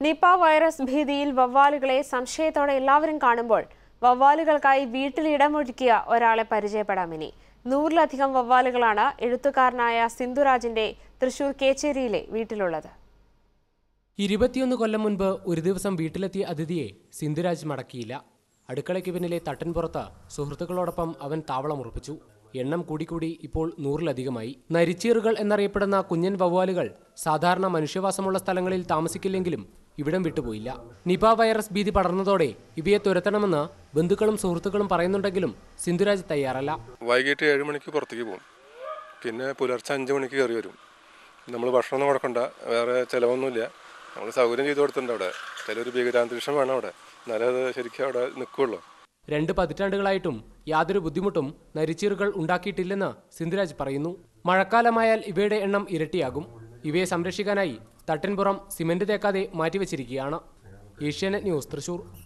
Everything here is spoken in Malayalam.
നിപ വൈറസ് ഭീതിയിൽ വവ്വാലുകളെ സംശയത്തോടെ എല്ലാവരും കാണുമ്പോൾ വവ്വാലുകൾക്കായി വീട്ടിൽ ഇടമൊരുക്കിയ ഒരാളെ പരിചയപ്പെടാം ഇനി നൂറിലധികം വവ്വാലുകളാണ് എഴുത്തുകാരനായ സിന്ധുരാജിന്റെ തൃശൂർ കേച്ചേരിയിലെ വീട്ടിലുള്ളത് ഇരുപത്തിയൊന്ന് കൊല്ലം മുൻപ് ഒരു ദിവസം വീട്ടിലെത്തിയ അതിഥിയെ സിന്ധുരാജ് മടക്കിയില്ല അടുക്കളയ്ക്ക് പിന്നിലെ തട്ടിൻപുറത്ത് സുഹൃത്തുക്കളോടൊപ്പം അവൻ താവളമുറപ്പിച്ചു എണ്ണം കൂടിക്കൂടി ഇപ്പോൾ നൂറിലധികമായി നരിച്ചീറുകൾ എന്നറിയപ്പെടുന്ന കുഞ്ഞൻ വവ്വാലുകൾ സാധാരണ മനുഷ്യവാസമുള്ള സ്ഥലങ്ങളിൽ താമസിക്കില്ലെങ്കിലും ഇവിടം വിട്ടുപോയില്ല നിപ വൈറസ് ഭീതി പടർന്നതോടെ ഇവയെ തുരത്തണമെന്ന് ബന്ധുക്കളും സുഹൃത്തുക്കളും പറയുന്നുണ്ടെങ്കിലും സിന്ധുരാജ് തയ്യാറല്ല വൈകിട്ട് ഏഴ് മണിക്ക് പുറത്തേക്ക് പോകും പിന്നെ പുലർച്ചെ അഞ്ച് മണിക്ക് കയറി വരും നമ്മൾ ഭക്ഷണമൊന്നും കൊടുക്കണ്ട വേറെ ചിലവൊന്നുമില്ല നമ്മൾ സൗകര്യം ചെയ്ത് കൊടുത്തിട്ടുണ്ട് അവിടെ ചിലൊരു ഭീകരാന്തരീക്ഷം വേണം അവിടെ എന്നാലേ അത് ശരിക്കും അവിടെ നിൽക്കുകയുള്ളൂ രണ്ട് പതിറ്റാണ്ടുകളായിട്ടും യാതൊരു ബുദ്ധിമുട്ടും നരിച്ചീറുകൾ ഉണ്ടാക്കിയിട്ടില്ലെന്ന് സിന്ധുരാജ് പറയുന്നു മഴക്കാലമായാൽ ഇവയുടെ എണ്ണം ഇരട്ടിയാകും ഇവയെ സംരക്ഷിക്കാനായി തട്ടിൻപുറം സിമന്റ് തേക്കാതെ മാറ്റിവെച്ചിരിക്കുകയാണ് ഏഷ്യാനെറ്റ് ന്യൂസ് തൃശൂർ